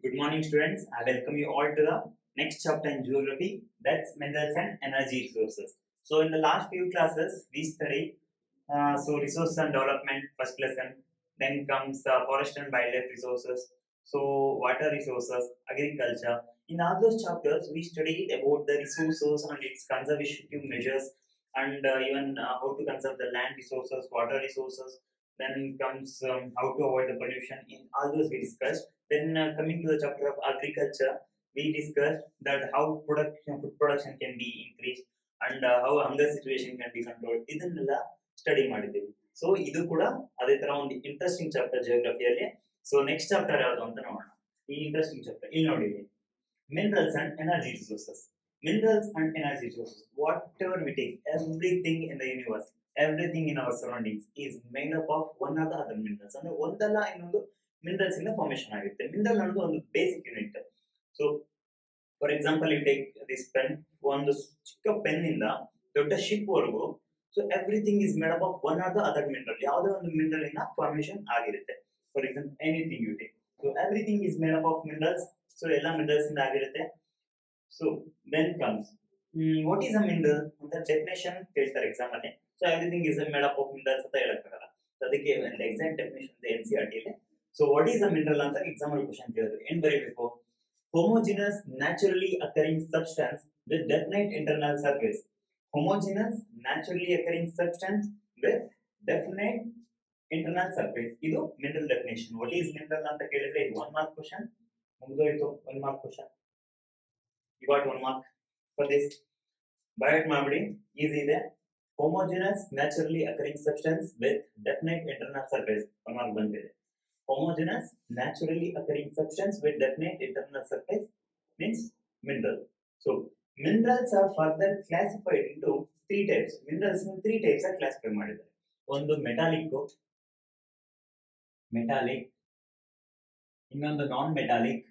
Good morning, students. I welcome you all to the next chapter in geography. That's minerals and energy resources. So, in the last few classes, we studied uh, so resource and development first lesson. Then comes uh, forest and wildlife resources. So, water resources, agriculture. In all those chapters, we studied about the resources and its conservation measures, and uh, even uh, how to conserve the land resources, water resources. Then comes um, how to avoid the pollution. In all those we discussed. Then uh, coming to the chapter of agriculture, we discussed that how production food production can be increased and uh, how hunger situation can be controlled. ಇದನ್ನೆಲ್ಲ study ಮಾಡಿದ್ದೀವಿ so ಇದು ಕೂಡ ಅದೇ ತರ ಒಂದು interesting chapter ಜಿಯೋಗ್ರಫಿಯಲ್ಲಿ so next chapter ಯಾವುದು ಅಂತ ನೋಡೋಣ ಈ ಇಂಟ್ರೆಸ್ಟಿಂಗ್ ಚಾಪ್ಟರ್ ಇಲ್ಲಿ ನೋಡಿ minerals and energy resources minerals and energy resources whatever we take everything in the universe everything in our surroundings is made up of one or the other minerals ಅಂದ್ರೆ ಒಂದಲ್ಲ ಇನ್ನೊಂದು minerals ಇಂದ formation ಆಗುತ್ತೆ mineral ಅನ್ನೋದು ಒಂದು basic unit so for example you take this pen ಒಂದು ಚಿಕ್ಕ pen ಇಂದ ದೊಡ್ಡ ಶಿಪ್ ವರೆಗೂ so everything is made up of one or the other mineral ಯಾವುದೇ ಒಂದು ಮಿನರಲ್ ಇಂದ ಫಾರ್ಮೇಶನ್ ಆಗಿರುತ್ತೆ for example anything you take so everything is made up of minerals so ಎಲ್ಲ ಮಿನರಲ್ಸ್ ಇಂದ ಆಗಿರುತ್ತೆ so then comes what is a mineral ಅಂತ definition ಕೇಳ್ತಾರೆ exam ಅಲ್ಲಿ so everything is made up of minerals ಅಂತ ಹೇಳಕ್ಕಾಗಲ್ಲ so ಅದಕ್ಕೆ ಒಂದು ಎಕ್ಸಾಕ್ಟ್ ಡೆಫಿನೇಷನ್ ಇದೆ ಎನ್ ಸಿ ಆರ್ ಟಿಯಲ್ಲಿ so what is a mineral ಅಂತ ಎಕ್ಸಾಮ್ ಅಲ್ಲಿ ಕ್ವಶನ್ ಕೇಳಿದ್ರು ಏನ್ ಬರೀಬೇಕು homogeneous naturally occurring substance with definite internal surface homogeneous naturally occurring substance with definite internal surface ಇದು mineral definition what is mineral ಅಂತ ಕೇಳಿದ್ರೆ ಇದು ಒನ್ ಮಾರ್ಕ್ ಕ್ವಶನ್ ಮುಗಿದೋಯ್ತು one mark question you got one mark for this byheart ಮಾಡ್ಬಿಡಿ easy ಇದೆ homogeneous naturally occurring substance with definite internal surface one mark ಬಂದಿದೆ homogeneous, naturally occurring substance with definite internal surface means mineral. So, minerals are further classified into three types. Minerals in three types are classified ಮಾಡಿದ್ದಾರೆ ಒಂದು metallic metallic ಇನ್ನೊಂದು non metallic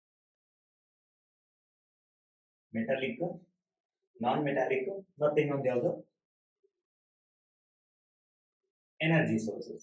metallic non metallic ಮತ್ತೆ ಇನ್ನೊಂದು ಯಾವುದು energy sources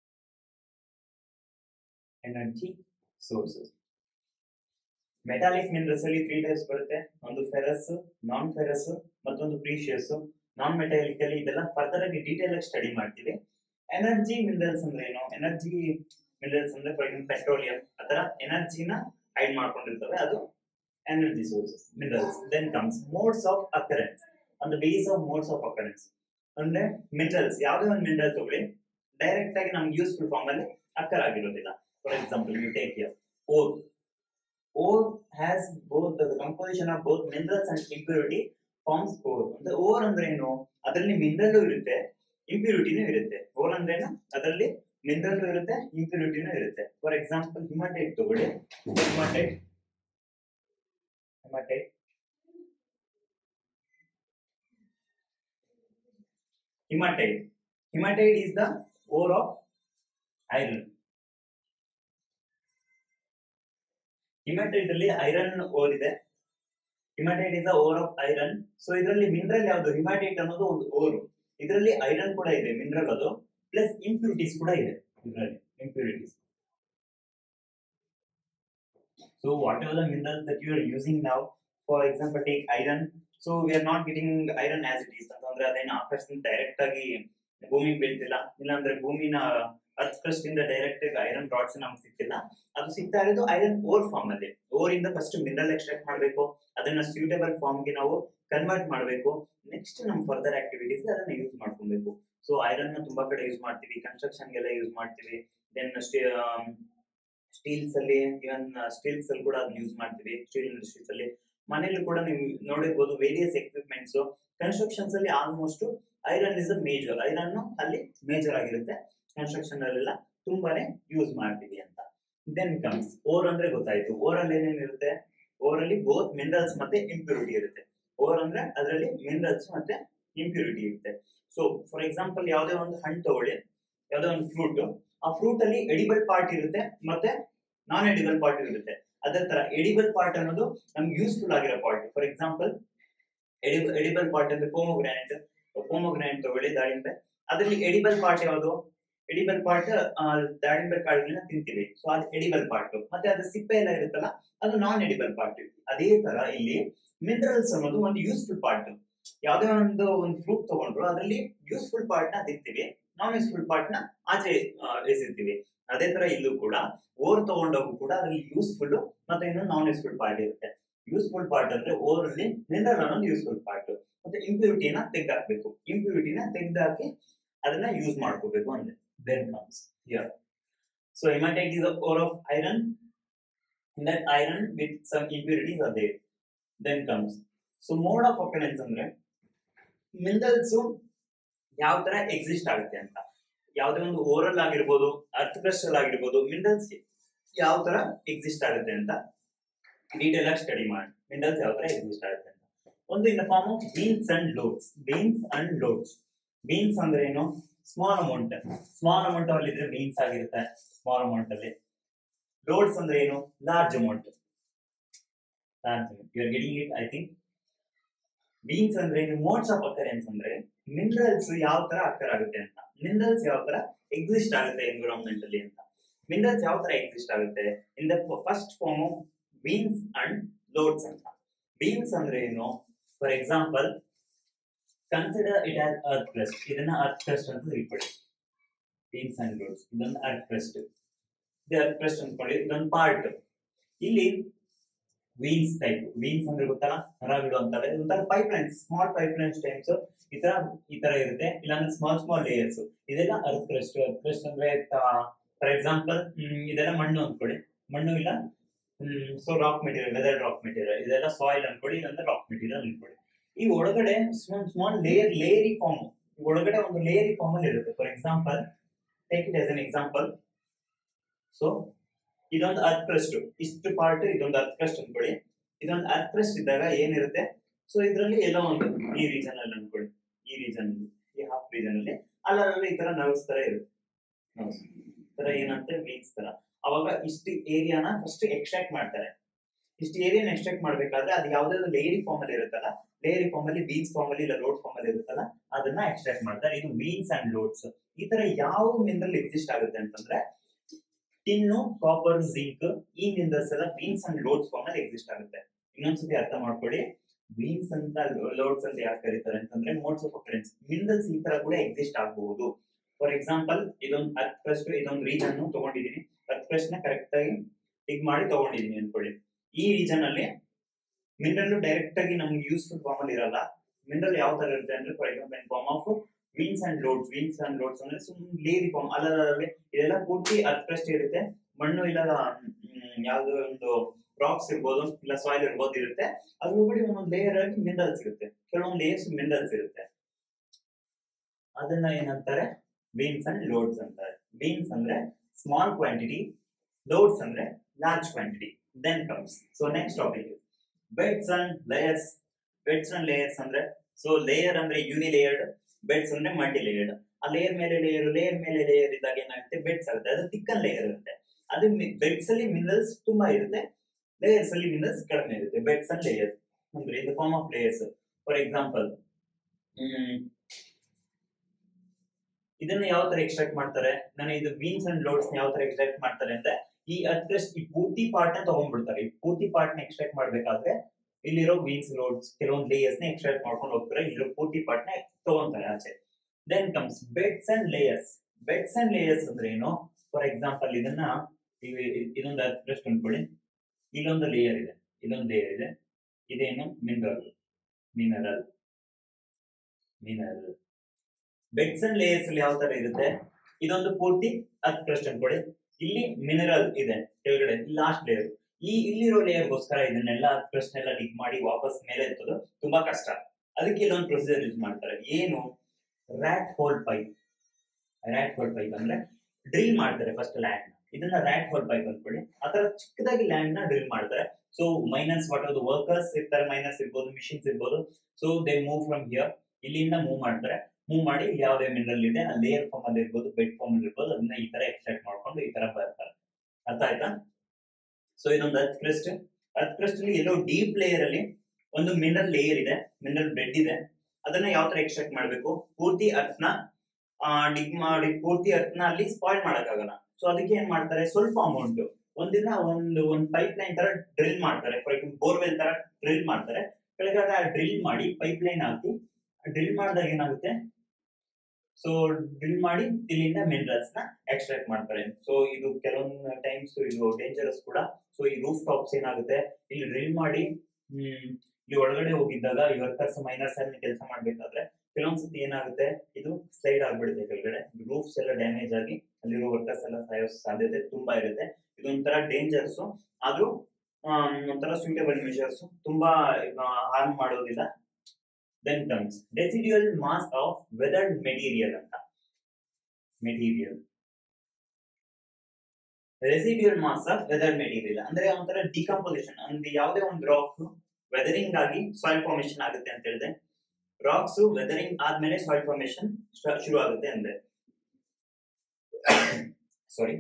energy sources metallic minerals ಅಲ್ಲಿ three types ಬರುತ್ತೆ ಒಂದು ferrous non ferrous ಮತ್ತೊಂದು ಪ್ರೀಶಿಯಸ್ ನಾನ್ ಮೆಟಾಲಿಕ್ ಅಲ್ಲಿ ಇದೆಲ್ಲ ಫರ್ದರ್ ಆಗಿ ಡೀಟೇಲ್ ಆಗಿ ಸ್ಟಡಿ ಮಾಡ್ತೀವಿ ಎನರ್ಜಿ ಮಿನರಲ್ಸ್ ಅಂದ್ರೆ ಏನು ಎನರ್ಜಿ ಮಿನರಲ್ಸ್ ಅಂದ್ರೆ ಫಾರ್ ಎಕ್ಸಾಂಪಲ್ ಪೆಟ್ರೋಲಿಯಂ ಅದರ ಎನರ್ಜಿನ ಹೈಡ್ ಮಾಡ್ಕೊಂಡಿರ್ತವೆ ಅದು energy sources minerals then comes modes of occurrence on the base of modes of occurrence ಅಂದ್ರೆ ಮಿನರಲ್ಸ್ ಯಾವುದೇ ಒಂದು ಮಿನರಲ್ ತಗೊಳ್ಳಿ ಡೈರೆಕ್ಟ್ ಆಗಿ ನಮ್ಗೆ ಯೂಸ್ಫುಲ್ ಫಾರ್ಮ್ ಅಲ್ಲಿ ಅಕ್ಕರ್ ಆಗಿರೋದಿಲ್ಲ For example, you take here ore. Ore has both the, the composition of both minerals and impurity forms ore. ಅಂದ್ರೆ ore ಅಂದ್ರೆ ಏನು ಅದರಲ್ಲಿ ಮಿನರಲ್ ಇರುತ್ತೆ ಇಂಪ್ಯೂರಿಟಿನೂ ಇರುತ್ತೆ ಓರ್ ಅಂದ್ರೆ ಏನು ಅದರಲ್ಲಿ ಮಿನರಲ್ ಇರುತ್ತೆ ಇಂಪ್ಯೂರಿಟಿನೂ ಇರುತ್ತೆ ಫಾರ್ ಎಕ್ಸಾಂಪಲ್ ಹಿಮಟೈಟ್ ತಗೊಳ್ಳಿ ಹಿಮಟೈಟ್ ಹಿಮಟೈಟ್ ಹಿಮಟೈಟ್ ಹಿಮಟೈಟ್ is the ore of iron ಹಿಮಟೈಟ್ ಅಲ್ಲಿ ಐರನ್ ಓರ್ ಇದೆ hematite is ore of iron so ಇದರಲ್ಲಿ ಮಿನರಲ್ ಯಾವುದು ಹಿಮಟೈಟ್ ಅನ್ನೋದು ಒಂದು ಓರ್ ಇದರಲ್ಲಿ ಐರನ್ ಕೂಡ ಇದೆ ಮಿನರಲ್ ಅದು ಪ್ಲಸ್ ಇಂಪ್ಯೂರಿಟೀಸ್ ಕೂಡ ಇದೆ ಇದರಲ್ಲಿ impurities so whatever the mineral that you are using ನಾವು for example take iron so we are not getting iron as it is ಅಂತಂದ್ರೆ ಅದೇನು ಆಕಾಶದಿಂದ ಡೈರೆಕ್ಟ್ ಆಗಿ ಭೂಮಿಗೆ ಬೀಳ್ತಿಲ್ಲ ಇಲ್ಲಾಂದ್ರೆ ಭೂಮಿನ ಅರ್ತ್ ಕ್ರಸ್ಟ್ ಇಂದ ಡೈರೆಕ್ಟ್ ಆಗಿ ಐರನ್ ರಾಡ್ಸ್ ನಮ್ಗೆ ಸಿಕ್ತಿಲ್ಲ ಅದು ಸಿಗ್ತಾ ಇರೋದು ಐರನ್ ಓರ್ ಫಾರ್ಮ್ ಅಲ್ಲಿ ಓರ್ ಇಂದ ಫಸ್ಟ್ ಮಿನರಲ್ ಎಕ್ಸ್ಟ್ರಾಕ್ಟ್ ಮಾಡಬೇಕು ಅದನ್ನ ಸ್ಯೂಟೇಬಲ್ ಫಾರ್ಮ್ ಗೆ ನಾವು ಕನ್ವರ್ಟ್ ಮಾಡಬೇಕು ನೆಕ್ಸ್ಟ್ ನಮ್ ಫರ್ದರ್ ಆಕ್ಟಿವಿಟೀಸ್ ಅದನ್ನ ಯೂಸ್ ಮಾಡ್ಕೊಬೇಕು ಸೊ ಐರನ್ ನ ತುಂಬಾ ಕಡೆ ಯೂಸ್ ಮಾಡ್ತೀವಿ ಕನ್ಸ್ಟ್ರಕ್ಷನ್ ಗೆಲ್ಲ ಯೂಸ್ ಮಾಡ್ತೀವಿ ದೆನ್ ಸ್ಟೀಲ್ಸ್ ಅಲ್ಲಿ ಇವನ್ ಸ್ಟೀಲ್ಸ್ ಅಲ್ಲಿ ಕೂಡ ಅದನ್ನ ಯೂಸ್ ಮಾಡ್ತೀವಿ ಸ್ಟೀಲ್ ಇಂಡಸ್ಟ್ರೀಸ್ ಅಲ್ಲಿ ಮನೇಲಿ ಕೂಡ ನೀವು ನೋಡಿರ್ಬೋದು ವೇರಿಯಸ್ ಎಕ್ವಿಪ್ಮೆಂಟ್ಸ್ ಕನ್ಸ್ಟ್ರಕ್ಷನ್ಸ್ ಅಲ್ಲಿ almost iron is a major iron ಅಲ್ಲಿ ಮೇಜರ್ ಆಗಿರುತ್ತೆ ಕನ್ಸ್ಟ್ರಕ್ಷನ್ ಅಲ್ಲೆಲ್ಲ ತುಂಬಾನೇ ಯೂಸ್ ಮಾಡ್ತೀವಿ ಅಂತ ದೆನ್ ಕಮ್ಸ್ ಓರ್ ಅಂದ್ರೆ ಗೊತ್ತಾಯ್ತು ಓರ್ ಅಲ್ಲಿ ಏನೇನಿರುತ್ತೆ ಓರ್ ಅಲ್ಲಿ ಬೋತ್ ಮಿನರಲ್ಸ್ ಮತ್ತೆ ಇಂಪ್ಯೂರಿಟಿ ಇರುತ್ತೆ ಓರ್ ಅಂದ್ರೆ ಅದರಲ್ಲಿ ಮಿನರಲ್ಸ್ ಮತ್ತೆ ಇಂಪ್ಯೂರಿಟಿ ಇರುತ್ತೆ ಸೊ ಫಾರ್ ಎಕ್ಸಾಂಪಲ್ ಯಾವುದೇ ಒಂದು ಹಣ್ಣು ತಗೊಳ್ಳಿ ಯಾವುದೇ ಒಂದು ಫ್ರೂಟ್ ಆ ಫ್ರೂಟ್ ಅಲ್ಲಿ ಎಡಿಬಲ್ ಪಾರ್ಟ್ ಇರುತ್ತೆ ಮತ್ತೆ ನಾನ್ ಎಡಿಬಲ್ ಪಾರ್ಟ್ ಇರುತ್ತೆ ಅದೇ ತರ ಎಡಿಬಲ್ ಪಾರ್ಟ್ ಅನ್ನೋದು ನಮ್ಗೆ ಯೂಸ್ಫುಲ್ ಆಗಿರೋ part for example edible edible part ಅಂದ್ರೆ ಪೋಮೋಗ್ರಾನೆಟ್ ಪೋಮೋಗ್ರಾನೆಟ್ ತಗೊಳ್ಳಿ ದಾಳಿಂಬೆ ಅದರಲ್ಲಿ ಎಡಿಬಲ್ ಪಾರ್ಟ್ ಯಾವುದು ಎಡಿಬಲ್ ಪಾರ್ಟ್ ದಾಳಿಂಬೆ ಕಾಳುಗಳನ್ನ ತಿಂತೀವಿ ಸೊ ಅದು ಎಡಿಬಲ್ ಪಾರ್ಟ್ ಮತ್ತೆ ಅದು ಸಿಪ್ಪೆ ಎಲ್ಲ ಇರುತ್ತಲ್ಲ ಅದು ನಾನ್ ಎಡಿಬಲ್ ಪಾರ್ಟ್ ಅದೇ ತರ ಇಲ್ಲಿ ಮಿನರಲ್ಸ್ ಅನ್ನೋದು ಒಂದು ಯೂಸ್ಫುಲ್ ಪಾರ್ಟ್ ಯಾವ್ದೇ ಒಂದು ಒಂದು ಫ್ರೂಟ್ ತಗೊಂಡ್ರು ಅದರಲ್ಲಿ ಯೂಸ್ಫುಲ್ ಪಾರ್ಟ್ ನ ತಿಂತೀವಿ ನಾನ್ ಯೂಸ್ಫುಲ್ ಪಾರ್ಟ್ ನ ಆಚೆ ಆ, ಎಸಿರ್ತೀವಿ ಅದೇ ತರ ಇಲ್ಲೂ ಕೂಡ ಓರ್ ತಗೊಂಡೋಗು ಕೂಡ ಅದರಲ್ಲಿ ಯೂಸ್ಫುಲ್ ಮತ್ತೆ ಇನ್ನೊಂದು ನಾನ್ ಯೂಸ್ಫುಲ್ ಪಾರ್ಟ್ ಇರುತ್ತೆ ಯೂಸ್ಫುಲ್ ಪಾರ್ಟ್ ಅಂದ್ರೆ ಓರ್ ಅಲ್ಲಿ ಮಿನರಲ್ ಅನ್ನೋದು ಯೂಸ್ಫುಲ್ ಪಾರ್ಟ್ ಮತ್ತೆ ಇಂಪ್ಯೂರಿಟಿನ ತೆಗ್ದಾಕ್ಬೇಕು ಇಂಪ್ಯೂರಿಟಿನ ತೆಗ್ದಾಕಿ ಅದನ್ನ ಯೂಸ್ ಮಾಡ್ಕೋಬೇಕು ಅಂದ್ರೆ then comes here so hematite is a ore of iron in that iron with some impurities are there then comes so mode of occurrence ಅಂದ್ರೆ ಮಿನರಲ್ಸ್ ಯಾವ ತರ ಎಕ್ಸಿಸ್ಟ್ ಆಗುತ್ತೆ ಅಂತ ಯಾವ್ದೇ ಒಂದು ಓರಲ್ ಆಗಿರ್ಬೋದು ಅರ್ಥ ಕ್ರಸ್ಟಲ್ ಆಗಿರ್ಬೋದು ಮಿನರಲ್ಸ್ ಯಾವ ತರ ಎಕ್ಸಿಸ್ಟ್ ಆಗುತ್ತೆ ಅಂತ ಡೀಟೇಲ್ ಆಗಿ ಸ್ಟಡಿ ಮಾಡಿ ಮಿನರಲ್ಸ್ ಯಾವ ತರ ಎಕ್ಸಿಸ್ಟ್ ಆಗುತ್ತೆ ಅಂತ ಒಂದು in the form of veins and lodes veins and lodes veins ಅಂದ್ರೆ ಏನು ಸ್ಮಾಲ್ ಅಮೌಂಟ್ ಸ್ಮಾಲ್ ಅಮೌಂಟ್ ಅಲ್ಲಿ ಇದ್ರೆ ಬೀನ್ಸ್ ಆಗಿರುತ್ತೆ ಸ್ಮಾಲ್ ಅಮೌಂಟ್ ಅಲ್ಲಿ ಲೋಡ್ಸ್ ಅಂದ್ರೆ ಏನು large amount large amount you are getting it I think veins ಅಂದ್ರೆ ಏನು ಮೋಡ್ಸ್ ಆಫ್ ಅಕರೆನ್ಸ್ ಅಂದ್ರೆ ಮಿನರಲ್ಸ್ ಯಾವ ತರ ಅಕ್ಕರ್ ಆಗುತ್ತೆ ಅಂತ ಮಿನರಲ್ಸ್ ಯಾವ ತರ ಎಕ್ಸಿಸ್ಟ್ ಆಗುತ್ತೆ ಎನ್ವಿರಾನ್ಮೆಂಟ್ ಅಲ್ಲಿ ಅಂತ ಮಿನರಲ್ಸ್ ಯಾವ ತರ ಎಕ್ಸಿಸ್ಟ್ ಆಗುತ್ತೆ in the first form of veins and lodes ಅಂತ ಬೀನ್ಸ್ ಅಂದ್ರೆ ಏನು for example consider it as earth crust ಇದನ್ನ ಅರ್ತ್ ಕ್ರಸ್ಟ್ ಅಂತ ತಿಳ್ಕೊಳ್ಳಿ ಬೀನ್ಸ್ ಅಂಡ್ ಲೋಡ್ಸ್ ಇದೊಂದು ಅರ್ತ್ ಕ್ರಸ್ಟ್ ಇದು ಅರ್ತ್ ಕ್ರಸ್ಟ್ ಅಂದ್ಕೊಳ್ಳಿ ಇದೊಂದು ಪಾರ್ಟ್ ಇಲ್ಲಿ ವೀನ್ಸ್ ಟೈಪ್ ವೀನ್ಸ್ ಅಂದ್ರೆ ಗೊತ್ತಲ್ಲ ಮರ ಬಿಡುವಂತವೆ ಒಂಥರ pipelines small pipelines types ಈ ತರ ಈ ತರ ಇರುತ್ತೆ ಇಲ್ಲಾಂದ್ರೆ ಸ್ಮಾಲ್ ಸ್ಮಾಲ್ ಲೇಯರ್ಸ್ ಇದೆಲ್ಲ ಅರ್ತ್ ಕ್ರಸ್ಟ್ ಅರ್ತ್ ಕ್ರಸ್ಟ್ ಅಂದ್ರೆ ಫಾರ್ ಎಕ್ಸಾಂಪಲ್ ಇದೆಲ್ಲ ಮಣ್ಣು ಅಂದ್ಕೊಳ್ಳಿ ಮಣ್ಣು ಇಲ್ಲ so rock material weather rock material ಇದೆಲ್ಲ ಸಾಯಿಲ್ ಅನ್ಕೊಳ್ಳಿ ಇಲ್ಲಾಂದ್ರೆ ರಾಕ್ ಮೆಟೀರಿಯಲ್ ಅನ್ಕೊಳ್ಳಿ ಈ ಒಳಗಡೆ ಸ್ಮಾಲ್ ಸ್ಮಾಲ್ ಲೇಯರ್ ಲೇಯರಿ ಫಾರ್ಮ್ ಒಳಗಡೆ ಒಂದು ಲೇಯರಿ ಫಾರ್ಮ್ ಅಲ್ಲಿ ಇರುತ್ತೆ for example take it as an example so ಇದೊಂದು ಅರ್ತ್ ಕ್ರಸ್ಟ್ ಇಷ್ಟು ಪಾರ್ಟ್ ಇದೊಂದು ಅರ್ತ್ ಕ್ರಸ್ಟ್ ಅನ್ಕೊಳ್ಳಿ ಇದೊಂದು ಅರ್ತ್ ಕ್ರಸ್ಟ್ ಇದ್ದಾಗ ಏನಿರುತ್ತೆ ಸೊ ಇದರಲ್ಲಿ ಎಲ್ಲ ಒಂದು ಈ ರೀಜನ್ ಅಲ್ಲಿ ಅನ್ಕೊಳ್ಳಿ ಈ ರೀಜನ್ ಅಲ್ಲಿ ಈ ಹಾಫ್ ರೀಜನ್ ಅಲ್ಲಿ ಅಲ್ಲಲ್ಲಿ ಈ ತರ ನರ್ವ್ಸ್ ತರ ಇರುತ್ತೆ ನರ್ವ್ಸ್ ತರ ಏನಂತ ವೀನ್ಸ್ ತರ ಅವಾಗ ಇಷ್ಟು ಏರಿಯಾನ ಫಸ್ಟ್ ಎಕ್ಸ್ಟ್ರಾಕ್ಟ್ ಮಾಡ್ತಾರೆ ಇಷ್ಟು ಏರಿಯಾನ ಎಕ್ಸ್ಟ್ರಾಕ್ಟ್ ಮಾಡ್ಬೇಕಾದ್ರೆ ಅದು ಯಾವ್ದಾದ್ರು ಲೇಯರಿ ಫಾರ್ಮ್ ಅಲ್ಲಿ ಇರುತ್ತಲ್ಲ ಲೇಯರಿ ಫಾರ್ಮ್ ಅಲ್ಲಿ ಬೀನ್ಸ್ ಫಾರ್ಮ್ ಅಲ್ಲಿ ಇಲ್ಲ ಲೋಡ್ ಫಾರ್ಮ್ ಅಲ್ಲಿ ಇರುತ್ತಲ್ಲ ಅದನ್ನ ಎಕ್ಸ್ಟ್ರಾಕ್ಟ್ ಮಾಡ್ತಾರೆ ಇದು ವೀನ್ಸ್ ಅಂಡ್ ಲೋಡ್ಸ್ ಈ ತರ ಯಾವ ಮಿನರಲ್ ಎಕ್ಸಿಸ್ಟ್ ಆಗುತ್ತೆ ಅಂತಂದ್ರೆ ಟಿನ್ನು ಕಾಪರ್ ಜಿಂಕ್ ಈ ಮಿನರಲ್ಸ್ ಎಲ್ಲ ಬೀನ್ಸ್ ಅಂಡ್ ಲೋಡ್ಸ್ ಫಾರ್ಮ್ ಅಲ್ಲಿ ಎಕ್ಸಿಸ್ಟ್ ಆಗುತ್ತೆ ಇನ್ನೊಂದ್ಸತಿ ಅರ್ಥ ಮಾಡ್ಕೊಳ್ಳಿ ಬೀನ್ಸ್ ಅಂತ ಲೋಡ್ಸ್ ಅಂತ ಯಾಕೆ ಕರೀತಾರೆ ಅಂತಂದ್ರೆ ಮೋಡ್ಸ್ ಆಫ್ ಅಕರೆನ್ಸ್ ಮಿನರಲ್ಸ್ ಈ ತರ ಕೂಡ ಎಕ್ಸಿಸ್ಟ್ ಆಗಬಹುದು ಫಾರ್ ಎಕ್ಸಾಂಪಲ್ ಇದೊಂದು ಅರ್ತ್ ಕ್ರಸ್ಟ್ ಇದೊಂದು ರೀಜನ್ ತಗೊಂಡಿದೀನಿ ಅರ್ತ್ ಕ್ರಸ್ಟ್ ನ ಕರೆಕ್ಟ್ ಆಗಿ ಟಿಗ್ ಮಾಡಿ ತಗೊಂಡಿದೀನಿ ಅನ್ಕೊಳ್ಳಿ ಈ ರೀಜನ್ ಅಲ್ಲಿ ಮಿನರಲ್ ಡೈರೆಕ್ಟ್ ಆಗಿ ನಮ್ಗೆ ಯೂಸ್ಫುಲ್ ಫಾರ್ಮ್ ಅಲ್ಲಿ ಇರಲ್ಲ ಮಿನರಲ್ ಯಾವ ತರ ಇರುತ್ತೆ ಅಂದ್ರೆ for example form of veins and lodes veins and lodes ಅಂದ್ರೆ ಸುಮ್ಮನೆ ಲೇರಿ ಫಾರ್ಮ್ ಅಲ್ಲಲ್ಲಿ ಇದೆಲ್ಲ ಪೂರ್ತಿ ಅರ್ತ್ ಕ್ರಸ್ಟ್ ಇರುತ್ತೆ ಮಣ್ಣು ಇಲ್ಲ ಮ್, ಯಾವ್ದೋ ಒಂದು ರಾಕ್ಸ್ ಇರ್ಬೋದು ಇಲ್ಲ ಸಾಯಿಲ್ ಇರ್ಬೋದು ಇರುತ್ತೆ ಅದ್ರ ಒಳಗಡೆ ಒಂದೊಂದು ಲೇಯರ್ ಆಗಿ ಮಿನರಲ್ಸ್ ಇರುತ್ತೆ ಕೆಲವೊಂದು ಲೇಯರ್ಸ್ ಮಿನರಲ್ಸ್ ಇರುತ್ತೆ ಅದನ್ನ ಏನಂತಾರೆ ಬೀನ್ಸ್ ಅಂಡ್ ಲೋಡ್ಸ್ ಅಂತಾರೆ ಬೀನ್ಸ್ ಅಂದ್ರೆ ಸ್ಮಾಲ್ ಕ್ವಾಂಟಿಟಿ ಲೋಡ್ಸ್ ಅಂದ್ರೆ large quantity then comes so next topic beds and layers beds and layers ಅಂದ್ರೆ ಸೊ ಲೇಯರ್ ಅಂದ್ರೆ ಯೂನಿ ಲೇಯರ್ಡ್ ಬೆಡ್ಸ್ ಅಂದ್ರೆ ಮಲ್ಟಿ ಲೇಯರ್ಡ್ ಆ ಲೇಯರ್ ಮೇಲೆ ಲೇಯರ್ ಲೇಯರ್ ಮೇಲೆ ಲೇಯರ್ ಇದ್ದಾಗ ಏನಾಗುತ್ತೆ ಬೆಡ್ಸ್ ಆಗುತ್ತೆ ಅದು ತಿಕ್ಕನ್ ಲೇಯರ್ ಇರುತ್ತೆ ಅದು ಬೆಡ್ಸ್ ಅಲ್ಲಿ ಮಿನರಲ್ಸ್ ತುಂಬಾ ಇರುತ್ತೆ ಲೇಯರ್ಸ್ ಅಲ್ಲಿ ಮಿನರಲ್ಸ್ ಕಡಿಮೆ ಇರುತ್ತೆ ಬೆಡ್ಸ್ ಅಂಡ್ ಲೇಯರ್ಸ್ ಅಂದ್ರೆ in the form of layers for example ಇದನ್ನ ಯಾವ ತರ ಎಕ್ಸ್ಟ್ರಾಕ್ಟ್ ಮಾಡ್ತಾರೆ ನಾನು ಇದು ಬೀನ್ಸ್ ಅಂಡ್ ಲೋಡ್ಸ್ ಯಾವ ತರ ಎಕ್ಸ್ಟ್ರಾಕ್ಟ್ ಮಾಡ್ತಾರೆ ಅಂದ್ರೆ ಈ ಅಟ್ರೆಸ್ಟ್ ಈ ಪೂರ್ತಿ ಪಾರ್ಟ್ ನ ತಗೊಂಡ್ಬಿಡ್ತಾರೆ ಈ ಪೂರ್ತಿ ಪಾರ್ಟ್ ನ ಎಕ್ಸ್ಟ್ರಾಕ್ಟ್ ಮಾಡ್ಬೇಕಾದ್ರೆ ಇಲ್ಲಿರೋ ಬೀನ್ಸ್ ಲೋಡ್ಸ್ ಕೆಲವೊಂದು ಲೇಯರ್ಸ್ ನ ಎಕ್ಸ್ಟ್ರಾಕ್ಟ್ ಮಾಡ್ಕೊಂಡು ಹೋಗ್ತಾರೆ ಇಲ್ಲಿರೋ ಪೂರ್ತಿ ಪಾರ್ಟ್ ನ ತಗೊಂತಾರೆ ಆಚೆ then comes beds and layers beds and layers ಅಂದ್ರೆ ಏನು ಫಾರ್ ಎಕ್ಸಾಂಪಲ್ ಇದನ್ನ ಇವ್- ಇದೊಂದು ಅಟ್ರೆಸ್ಟ್ ಅನ್ಕೊಳ್ಳಿ ಇಲ್ಲೊಂದು ಲೇಯರ್ ಇದೆ ಇಲ್ಲೊಂದು ಲೇಯರ್ ಇದೆ ಇದೇನು mineral mineral mineral beds and layers ಅಲ್ಲಿ ಯಾವ ತರ ಇರುತ್ತೆ ಇದೊಂದು ಪೂರ್ತಿ ಅರ್ತ್ ಕ್ರಸ್ಟ್ ಅನ್ಕೊಳ್ಳಿ ಇಲ್ಲಿ ಮಿನರಲ್ ಇದೆ ಕೆಳಗಡೆ ಲಾಸ್ಟ್ ಲೇಯರ್ ಈ ಇಲ್ಲಿರೋ ಲೇಯರ್ಗೋಸ್ಕರ ಇದನ್ನೆಲ್ಲ ಕ್ರಸ್ಟ್ ಎಲ್ಲ ಡಿಗ್ ಮಾಡಿ ವಾಪಸ್ ಮೇಲೆ ಎತ್ತೋದು ತುಂಬಾ ಕಷ್ಟ ಅದಕ್ಕೆ ಇಲ್ಲೊಂದು ಪ್ರೊಸೀಜರ್ ಯೂಸ್ ಮಾಡ್ತಾರೆ ಏನು rat hole pipe rat hole pipe ಅಂದ್ರೆ ಡ್ರಿಲ್ ಮಾಡ್ತಾರೆ ಫಸ್ಟ್ ಲ್ಯಾಂಡ್ ಇದನ್ನ ರ್ಯಾಟ್ ಹೋಲ್ ಪೈಪ್ ಅನ್ಕೊಳ್ಳಿ ಆತರ ಚಿಕ್ಕದಾಗಿ ಲ್ಯಾಂಡ್ ನ ಡ್ರಿಲ್ ಮಾಡ್ತಾರೆ so miners what are workers ಇರ್ತಾರೆ ಮೈನಸ್ ಇರ್ಬೋದು ಮಿಷಿನ್ಸ್ ಇರ್ಬೋದು so they move from here ಇಲ್ಲಿಂದ ಮೂವ್ ಮಾಡ್ತಾರೆ ಮೂವ್ ಮಾಡಿ ಇಲ್ಲಿ ಯಾವುದೇ ಮಿನರಲ್ ಇದೆ ಆ ಲೇಯರ್ ಫಾರ್ಮ್ ಅಲ್ಲಿ ಇರ್ಬೋದು ಬೆಡ್ ಫಾರ್ಮ್ ಅಲ್ಲಿ ಇರ್ಬೋದು ಅದನ್ನ ಈ ತರ ಎಕ್ಸ್ಟ್ರಾಕ್ಟ್ ಮಾಡ್ಕೊಂಡು ಈ ತರ ಬರ್ತಾರೆ ಅರ್ಥ ಆಯ್ತಾ ಸೊ ಇದೊಂದು ಅರ್ತ್ ಕ್ರಸ್ಟ್ ಅರ್ತ್ ಕ್ರಸ್ಟ್ ಅಲ್ಲಿ ಎಲ್ಲೋ ಡೀಪ್ ಲೇಯರ್ ಅಲ್ಲಿ ಒಂದು ಮಿನರಲ್ ಲೇಯರ್ ಇದೆ ಮಿನರಲ್ ಬೆಡ್ ಇದೆ ಅದನ್ನ ಯಾವ ತರ ಎಕ್ಸ್ಟ್ರಾಕ್ಟ್ ಮಾಡಬೇಕು ಪೂರ್ತಿ ಅರ್ತ್ ನ ಡಿಗ್ ಮಾಡಿ ಪೂರ್ತಿ ಅರ್ಥನ ಅಲ್ಲಿ ಸ್ಪಾಯ್ಲ್ ಮಾಡಕ್ಕಾಗಲ್ಲ ಸೊ ಅದಕ್ಕೆ ಏನ್ ಮಾಡ್ತಾರೆ ಸ್ವಲ್ಪ ಅಮೌಂಟ್ ಒಂದಿನ ಒಂದು ಒಂದು ಪೈಪ್ ಲೈನ್ ತರ ಡ್ರಿಲ್ ಮಾಡ್ತಾರೆ ಫಾರ್ ಎಕ್ಸಾಂಪಲ್ ಬೋರ್ವೆಲ್ ತರ ಡ್ರಿಲ್ ಮಾಡ್ತಾರೆ ಕೆಳಗಡೆ ಡ್ರಿಲ್ ಮಾಡಿ ಪೈಪ್ ಲೈನ್ ಹಾಕಿ ಡ್ರಿಲ್ ಮಾಡಿದಾಗ ಏನಾಗುತ್ತೆ ಸೊ ಡ್ರಿಲ್ ಮಾಡಿ ಇಲ್ಲಿಂದ ಮಿನರಲ್ಸ್ ನ ಎಕ್ಸ್ಟ್ರಾಕ್ಟ್ ಮಾಡ್ತಾರೆ ಸೊ ಇದು ಕೆಲವೊಂದು ಟೈಮ್ಸ್ ಇದು ಡೇಂಜರಸ್ ಕೂಡ ಸೊ ಈ ರೂಫ್ ಟಾಪ್ಸ್ ಏನಾಗುತ್ತೆ ಇಲ್ಲಿ ಡ್ರಿಲ್ ಮಾಡಿ ಹ್ಮ್ ಇಲ್ಲಿ ಒಳಗಡೆ ಹೋಗಿದ್ದಾಗ ಈ ವರ್ಕರ್ಸ್ ಮೈನರ್ಸ್ ಅಲ್ಲಿ ಕೆಲಸ ಮಾಡ್ಬೇಕಾದ್ರೆ ಕೆಲವೊಂದ್ಸತಿ ಏನಾಗುತ್ತೆ ಇದು ಸ್ಲೈಡ್ ಆಗ್ಬಿಡುತ್ತೆ ಕೆಳಗಡೆ ರೂಫ್ಸ್ ಎಲ್ಲ ಡ್ಯಾಮೇಜ್ ಆಗಿ ಅಲ್ಲಿರೋ ವರ್ಕರ್ಸ್ ಎಲ್ಲ ಸಾಯೋ ಸಾಧ್ಯತೆ ತುಂಬಾ ಇರುತ್ತೆ ಇದೊಂಥರ ಡೇಂಜರ್ಸ್ ಆದ್ರೂ ಆಮ್, ಒಂಥರ ಸೂಟೇಬಲ್ ಮೆಷರ್ಸ್ ತುಂಬಾ ಹಾರ್ಮ್ ಮಾಡೋದಿಲ್ಲ then comes residual mass of weathered material ಅಂತ material residual mass of weather material ಅಂದ್ರೆ ಒಂಥರ ಡಿಕಂಪೋಸಿಷನ್ ಅಂದ್ರೆ ಯಾವುದೇ ಒಂದು ರಾಕ್ ವೆದರಿಂಗ್ ಆಗಿ ಸಾಯಿಲ್ ಫಾರ್ಮೇಶನ್ ಆಗುತ್ತೆ ಅಂತ ಹೇಳಿದೆ ರಾಕ್ಸ್ ವೆದರಿಂಗ್ ಆದ್ಮೇಲೆ ಸಾಯಿಲ್ ಫಾರ್ಮೇಶನ್ ಶುರು ಆಗುತ್ತೆ ಅಂದ್ರೆ sorry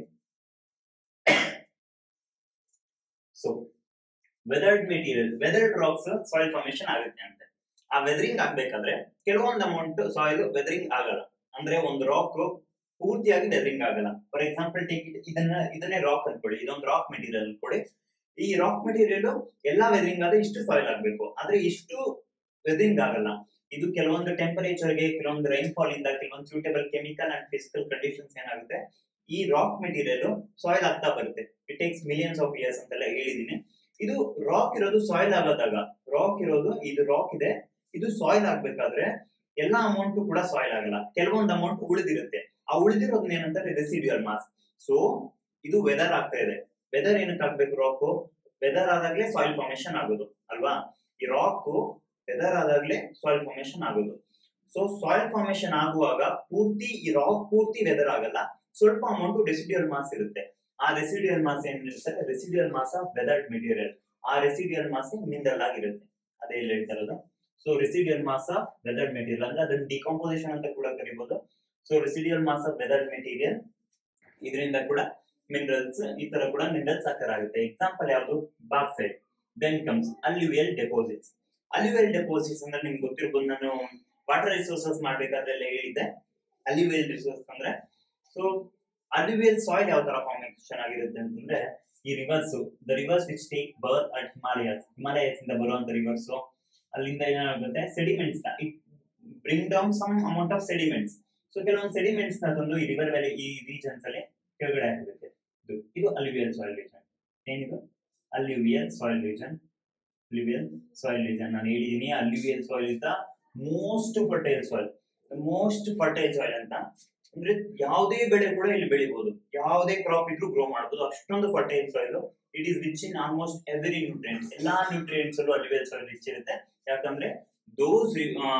so weathered material weathered rocks soil formation ಆಗುತ್ತೆ ಅಂತೆ ಆ ವೆದರಿಂಗ್ ಆಗ್ಬೇಕಾದ್ರೆ ಕೆಲವೊಂದು ಅಮೌಂಟ್ ಸಾಯಿಲ್ ವೆದರಿಂಗ್ ಆಗಲ್ಲ ಅಂದ್ರೆ ಒಂದು ರಾಕ್ ಪೂರ್ತಿಯಾಗಿ ವೆದರಿಂಗ್ ಆಗಲ್ಲ ಫಾರ್ ಎಕ್ಸಾಂಪಲ್ ಟೇಕ್ ಇದನ್ನ ಇದನ್ನೇ ರಾಕ್ ಅನ್ಕೊಳ್ಳಿ ಇದೊಂದು ರಾಕ್ ಮೆಟೀರಿಯಲ್ ಅನ್ಕೊಳ್ಳಿ ಈ ರಾಕ್ ಮೆಟೀರಿಯಲ್ ಎಲ್ಲಾ ವೆದರಿಂಗ್ ಆದ್ರೆ ಇಷ್ಟು ಸಾಯಿಲ್ ಆಗ್ಬೇಕು ಆದ್ರೆ ಇಷ್ಟು ವೆದರಿಂಗ್ ಆಗಲ್ಲ ಇದು ಕೆಲವೊಂದು ಟೆಂಪರೇಚರ್ ಗೆ ಕೆಲವೊಂದು ರೈನ್ಫಾಲ್ ಇಂದ ಕೆಲವೊಂದು suitable chemical and physical conditions ಏನಾಗುತ್ತೆ ಈ ರಾಕ್ ಮೆಟೀರಿಯಲ್ ಸಾಯಿಲ್ ಆಗ್ತಾ ಬರುತ್ತೆ it takes millions of years ಅಂತೆಲ್ಲ ಹೇಳಿದೀನಿ ಇದು ರಾಕ್ ಇರೋದು ಸಾಯಿಲ್ ಆಗೋದಾಗ ರಾಕ್ ಇರೋದು ಇದು ರಾಕ್ ಇದೆ ಇದು ಸಾಯಿಲ್ ಆಗ್ಬೇಕಾದ್ರೆ ಎಲ್ಲಾ ಅಮೌಂಟ್ ಕೂಡ ಸಾಯಿಲ್ ಆಗಲ್ಲ ಕೆಲವೊಂದು ಅಮೌಂಟ್ ಉಳಿದಿರುತ್ತೆ ಆ ಉಳಿದಿರೋದನ್ನ ಏನಂತಾರೆ ರೆಸಿಡ್ಯೂಯಲ್ ಮಾಸ್ ಸೊ ಇದು ವೆದರ್ ಆಗ್ತಾ ಇದೆ ವೆದರ್ ಏನಕ್ಕೆ ಆಗ್ಬೇಕು ರಾಕ್ ವೆದರ್ ಆದಾಗ್ಲೇ ಸಾಯಿಲ್ ಫಾರ್ಮೇಶನ್ ಆಗೋದು ಅಲ್ವಾ ಈ ರಾಕ್ ವೆದರ್ ಆದಾಗ್ಲೇ ಸಾಯಿಲ್ ಫಾರ್ಮೇಶನ್ ಆಗೋದು ಸೊ ಸಾಯಿಲ್ ಫಾರ್ಮೇಶನ್ ಆಗುವಾಗ ಪೂರ್ತಿ ಈ ರಾಕ್ ಪೂರ್ತಿ ವೆದರ್ ಆಗಲ್ಲ ಸ್ವಲ್ಪ ಅಮೌಂಟ್ ರೆಸಿಡ್ಯೂಯಲ್ ಮಾಸ್ ಇರುತ್ತೆ ಆ ರೆಸಿಡ್ಯೂಯಲ್ ಮಾಸ್ ಏನಿರುತ್ತೆ residual mass of weathered material ಆ ರೆಸಿಡ್ಯೂಯಲ್ ಮಾಸ್ ಮಿನರಲ್ ಆಗಿರುತ್ತೆ ಅದೇ ಇಲ್ಲಿ ಹೇಳ್ತಾ ಇರೋದು so residual mass of weathered material ಅಂದ್ರೆ ಅದನ್ನ ಡಿಕಾಂಪೋಸಿಷನ್ ಅಂತ ಕೂಡ ಕರಿಬಹುದು so residual mass of weathered material ಇದರಿಂದ ಕೂಡ ಮಿನರಲ್ಸ್ ಈ ತರ ಕೂಡ ಮಿನರಲ್ಸ್ ಆಗುತ್ತೆ ಎಕ್ಸಾಂಪಲ್ ಯಾವುದು bauxite then comes alluvial deposits alluvial deposits ಅಂದ್ರೆ ನಿಮ್ಗೆ ಗೊತ್ತಿರ್ಬೋದು ನಾನು ವಾಟರ್ ರಿಸೋರ್ಸಸ್ ಮಾಡ್ಬೇಕಾದ್ರೆ ಎಲ್ಲ ಹೇಳಿದ್ದೆ ಅಲ್ಯೂವಿಯಲ್ ರಿಸೋರ್ಸ್ ಅಂದ್ರೆ ಸೊ ಅಲ್ಯೂವಿಯಲ್ ಸಾಯಿಲ್ ಯಾವ ತರ ಫಾರ್ಮೇಶನ್ ಆಗಿರುತ್ತೆ ಅಂತಂದ್ರೆ ಈ rivers the rivers which take birth at Himalayas Himalayas ಇಂದ ಬರುವಂತ ರಿವರ್ಸ್ ಅಲ್ಲಿಂದ ಏನಾಗುತ್ತೆ sediments it bring down some amount of sediments so ಕೆಲವೊಂದು ಸೆಡಿಮೆಂಟ್ಸ್ ನ ತಂದು ಈ ರಿವರ್ ವ್ಯಾಲಿ ಈ ರೀಜನ್ಸ್ ಅಲ್ಲಿ ಕೆಳಗಡೆ ಹಾಕಿರುತ್ತೆ ಇದು ಇದು ಅಲ್ಯೂವಿಯಲ್ ಸಾಯಿಲ್ ರೀಜನ್ ಏನಿದು alluvial soil region alluvial soil region ನಾನು ಹೇಳಿದೀನಿ alluvial soil is the most fertile soil most fertile soil ಅಂತ ಅಂದ್ರೆ ಯಾವುದೇ ಬೆಳೆ ಕೂಡ ಇಲ್ಲಿ ಬೆಳಿಬಹುದು ಯಾವುದೇ ಕ್ರಾಪ್ ಇದ್ರೂ ಗ್ರೋ ಮಾಡಬಹುದು ಅಷ್ಟೊಂದು fertile soil it is rich in almost every nutrients ಎಲ್ಲಾ ನ್ಯೂಟ್ರಿಯೆಂಟ್ಸ್ ಅಲ್ಲೂ ಅಲ್ಯೂವಿಯಲ್ ಸಾಯಿಲ್ ರಿಚ್ ಇರುತ್ತೆ ಯಾಕಂದ್ರೆ ದೋಸ್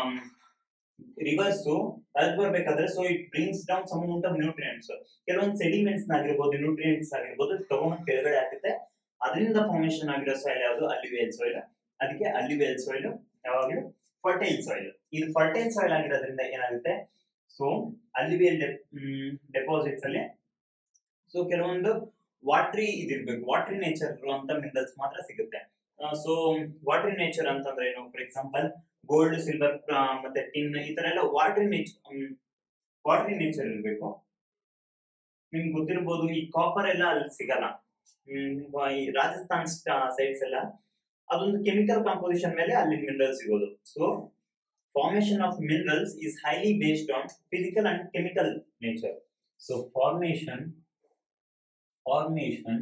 ರಿವರ್ಸ್ ಅದು ಬರ್ಬೇಕಾದ್ರೆ so it brings down some amount of nutrients ಕೆಲವೊಂದು ಸೆಡಿಮೆಂಟ್ಸ್ ಆಗಿರ್ಬೋದು ನ್ಯೂಟ್ರಿಯೆಂಟ್ಸ್ ಆಗಿರ್ಬೋದು ತಗೊಂಡ್ ಕೆಳಗಡೆ ಹಾಕುತ್ತೆ ಅದರಿಂದ ಫಾರ್ಮೇಶನ್ ಆಗಿರೋ ಸಾಯಿಲ್ ಯಾವುದು ಅಲ್ಯೂವಿಯಲ್ ಸಾಯಿಲ್ ಅದಕ್ಕೆ ಅಲ್ಯೂವಿಯಲ್ ಸಾಯಿಲ್ ಯಾವಾಗಲೂ ಫರ್ಟೈಲ್ ಸಾಯಿಲ್ ಇದು ಫರ್ಟೈಲ್ ಸಾಯಿಲ್ ಆಗಿರೋದ್ರಿಂದ ಏನಾಗುತ್ತೆ ಸೊ ಅಲ್ಯೂವಿಯಲ್ ಡೆಪಾಸಿಟ್ಸ್ ಅಲ್ಲಿ ಸೊ ಕೆಲವೊಂದು ವಾಟ್ರಿ ಇದಿರ್ಬೇಕು ವಾಟ್ರಿ ನೇಚರ್ ಇರುವಂತ ಮಿನರಲ್ಸ್ ಮಾತ್ರ ಸಿಗುತ್ತೆ ಸೊ ವಾಟ್ರಿ ನೇಚರ್ ಅಂತಂದ್ರೆ ಏನು ಫಾರ್ ಎಕ್ಸಾಂಪಲ್ ಗೋಲ್ಡ್ ಸಿಲ್ವರ್ ಮತ್ತೆ ಟಿನ್ ಈ ತರ ಎಲ್ಲ ವಾಟ್ರಿ ನೇಚರ್ ವಾಟ್ರಿ ನೇಚರ್ ಇರಬೇಕು ನಿಮ್ಗೆ ಗೊತ್ತಿರ್ಬೋದು ಈ ಕಾಪರ್ ಎಲ್ಲ ಅಲ್ಲಿ ಸಿಗಲ್ಲ ಹ್ಮ್, ಈ ರಾಜಸ್ಥಾನ್ ಸೈಡ್ಸ್ ಎಲ್ಲ ಅದೊಂದು ಕೆಮಿಕಲ್ ಕಾಂಪೋಸಿಷನ್ ಮೇಲೆ ಅಲ್ಲಿ ಮಿನರಲ್ ಸಿಗೋದು so formation of minerals is highly based on physical and chemical nature so formation formation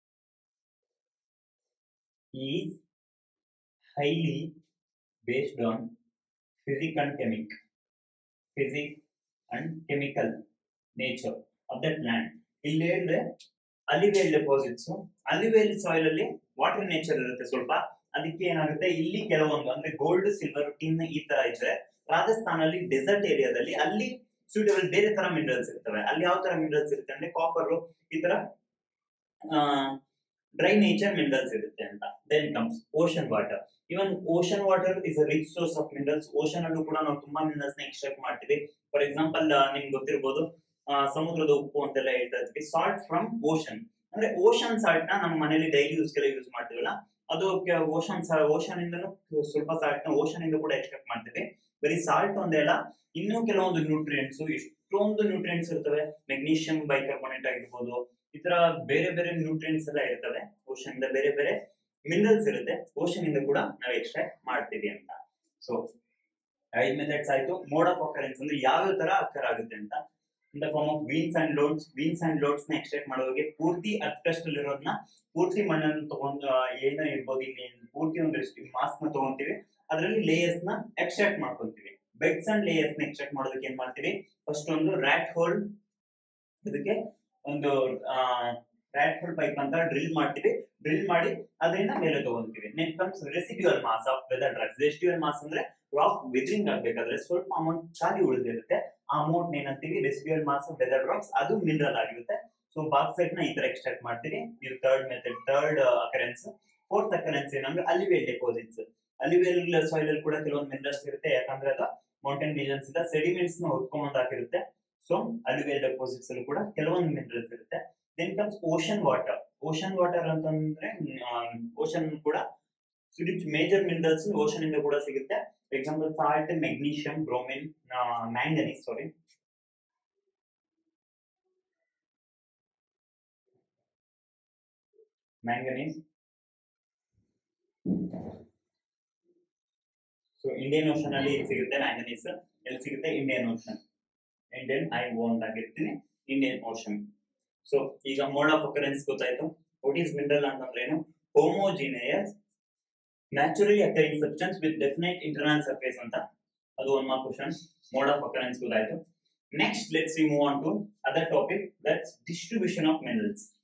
is highly based on physics and chemic physics and chemical nature of that land ಇಲ್ಲಿ ಹೇಳಿದ್ರೆ alluvial deposits alluvial soil ಅಲ್ಲಿ water nature ಇರುತ್ತೆ ಸ್ವಲ್ಪ ಅದಕ್ಕೆ ಏನಾಗುತ್ತೆ ಇಲ್ಲಿ ಕೆಲವೊಂದು ಅಂದ್ರೆ ಗೋಲ್ಡ್ ಸಿಲ್ವರ್ ಟಿನ್ ಈ ತರ ಇದ್ರೆ ರಾಜಸ್ಥಾನಲ್ಲಿ ಡೆಸರ್ಟ್ ಏರಿಯಾದಲ್ಲಿ ಅಲ್ಲಿ ಸೂಟೇಬಲ್ ಬೇರೆ ತರ ಮಿನರಲ್ಸ್ ಇರ್ತವೆ ಅಲ್ಲಿ ಯಾವ ತರ ಮಿನರಲ್ಸ್ ಇರುತ್ತೆ ಅಂದ್ರೆ ಕಾಪರ್ ಈ ತರ ಡ್ರೈ ನೇಚರ್ ಮಿನರಲ್ಸ್ ಇರುತ್ತೆ ಅಂತ then comes ocean water even ocean water is a rich source of minerals ocean ಅಲ್ಲೂ ಕೂಡ ನಾವು ತುಂಬಾ ಮಿನರಲ್ಸ್ ನ ಎಕ್ಸ್ಟ್ರಾಕ್ಟ್ ಮಾಡ್ತೀವಿ ಫಾರ್ ಎಕ್ಸಾಂಪಲ್ ನಿಮ್ಗೆ ಗೊತ್ತಿರ್ಬೋದು ಆ, ಸಮುದ್ರದ ಉಪ್ಪು ಅಂತೆಲ್ಲ ಹೇಳ್ತಾ ಇದ್ವಿ ಸಾಲ್ಟ್ ಫ್ರಮ್ ಓಷನ್ ಅಂದ್ರೆ ಓಷನ್ ಸಾಲ್ಟ್ ನ ನಮ್ಮ ಮನೇಲಿ ಡೈಲಿ ಯೂಸ್ಗೆಲ್ಲ ಯೂಸ್ ಮಾಡ್ತೀವಲ್ಲ ಅದು ಓಷನ್ ಓಷನ್ ಇಂದನೂ ಸ್ವಲ್ಪ ಸಾಲ್ಟ್ ಓಷನ್ ಇಂದ ಕೂಡ ಎಕ್ಸ್ಟ್ರಾಕ್ಟ್ ಮಾಡ್ತೀವಿ ಬರೀ ಸಾಲ್ಟ್ ಒಂದೇ ಅಲ್ಲ ಇನ್ನೂ ಕೆಲವೊಂದು ನ್ಯೂಟ್ರಿಯೆಂಟ್ಸ್ ಎಷ್ಟೊಂದು ನ್ಯೂಟ್ರಿಯೆಂಟ್ಸ್ ಇರ್ತವೆ ಮೆಗ್ನೀಷಿಯಂ ಬೈಕಾರ್ಬೋನೇಟ್ ಆಗಿರ್ಬೋದು ಈ ತರ ಬೇರೆ ಬೇರೆ ನ್ಯೂಟ್ರಿಯೆಂಟ್ಸ್ ಎಲ್ಲ ಇರ್ತವೆ ಓಷನ್ ಇಂದ ಬೇರೆ ಬೇರೆ ಮಿನರಲ್ಸ್ ಇರುತ್ತೆ ಓಷನ್ ಇಂದ ಕೂಡ ನಾವು ಎಕ್ಸ್ಟ್ರಾಕ್ಟ್ ಮಾಡ್ತೀವಿ ಅಂತ ಸೊ ಐದ್ ಮೆಥಡ್ಸ್ ಆಯ್ತು ಮೋಡ್ ಆಫ್ ಅಕರೆನ್ಸ್ ಅಂದ್ರೆ ಯಾವ ತರ ಅಕ್ಕರ್ ಆಗುತ್ತೆ ಅಂತ in the form of veins and lodes veins and lodes ನ ಎಕ್ಸ್ಟ್ರಾಕ್ಟ್ ಮಾಡೋರಿಗೆ ಪೂರ್ತಿ ಅರ್ಕಸ್ಟ್ ಇರೋದನ್ನ ಪೂರ್ತಿ ಮಣ್ಣನ್ನು ತಗೊಂಡು ಏನೋ ಇರ್ಬೋದು ಇಲ್ಲಿ ಪೂರ್ತಿ ಒಂದು ಮಾಸ್ಕ್ ನ ತಗೊಂತೀವಿ ಅದರಲ್ಲಿ ಲೇಯರ್ಸ್ ನ ಎಕ್ಸ್ಟ್ರಾಕ್ಟ್ ಮಾಡ್ಕೊಂತೀವಿ ಬೆಡ್ಸ್ ಅಂಡ್ ಲೇಯರ್ಸ್ ನ ಎಕ್ಸ್ಟ್ರಾಕ್ಟ್ ಮಾಡೋದಕ್ಕೆ ಏನ್ ಮಾಡ್ತೀವಿ ಫಸ್ಟ್ ಒಂದು ರ್ಯಾಟ್ ಹೋಲ್ ಇದಕ್ಕೆ ಒಂದು ರ್ಯಾಟ್ ಹೋಲ್ ಪೈಪ್ ಅಂತ ಡ್ರಿಲ್ ಮಾಡ್ತೀವಿ ಡ್ರಿಲ್ ಮಾಡಿ ಅದರಿಂದ ಮೇಲೆ ತಗೊಂತೀವಿ next comes residual mass of weather drugs residual mass ಅಂದ್ರೆ ರಾಕ್ ವಿದ್ರಿಂಗ್ ಆಗ್ಬೇಕಾದ್ರೆ ಸ್ವಲ್ಪ ಅಮೌಂಟ್ ಖಾಲಿ ಉಳಿದಿರುತ್ತೆ ಆ ಅಮೌಂಟ್ ಏನಂತೀವಿ residual mass of weather rocks ಅದು ಮಿನರಲ್ ಆಗಿರುತ್ತೆ ಸೊ ಬಾಕ್ಸೈಟ್ ನ ಈ ತರ ಎಕ್ಸ್ಟ್ರಾಕ್ಟ್ ಮಾಡ್ತೀವಿ ಇದು third method third occurrence fourth occurrence ಏನಂದ್ರೆ ಅಲಿವೇಲ್ ಡೆಪಾಸಿಟ್ಸ್ ಅಲಿವೇಲ್ ಸಾಯಿಲ್ ಅಲ್ಲಿ ಕೂಡ ಕೆಲವೊಂದು ಮಿನರಲ್ಸ್ ಇರುತ್ತೆ ಯಾಕಂದ್ರೆ ಅದು ಮೌಂಟೇನ್ ರೀಜನ್ಸ್ ಇಂದ ಸೆಡಿಮೆಂಟ್ಸ್ ನ ಹೊತ್ಕೊಂಡ್ ಹಾಕಿರುತ್ತೆ ಸೊ ಅಲಿವೇಲ್ ಡೆಪಾಸಿಟ್ಸ್ ಅಲ್ಲಿ ಕೂಡ ಕೆಲವೊಂದು ಮಿನರಲ್ಸ್ ಇರುತ್ತೆ then comes ocean water ocean water ಅಂತಂದ್ರೆ ಓಷನ್ ಕೂಡ ಮೇಜರ್ ಮಿನರಲ್ಸ್ ಓಷನ್ ಇಂದ ಕೂಡ ಸಿಗುತ್ತೆ example salt magnesium bromine manganese sorry manganese so Indian Ocean ಅಲ್ಲಿ ಎಲ್ಲಿ ಸಿಗುತ್ತೆ ಮ್ಯಾಂಗನೀಸ್ ಎಲ್ಲಿ ಸಿಗುತ್ತೆ Indian Ocean Indian I O ಅಂತ ಆಗಿರ್ತೀನಿ ಇಂಡಿಯನ್ ಓಷನ್ ಸೊ ಈಗ ಮೋಡ್ ಆಫ್ ಅಕರೆನ್ಸ್ ಗೊತ್ತಾಯ್ತು ವಾಟ್ ಈಸ್ ಮಿನರಲ್ ಅಂತಂದ್ರೆ ಏನು homogeneous naturally occurring substance with definite internal surface ಅಂತ ಅದು one mark question mode of occurrence ಗೊತ್ತಾಯ್ತು next let's we move on to other topic that's distribution of minerals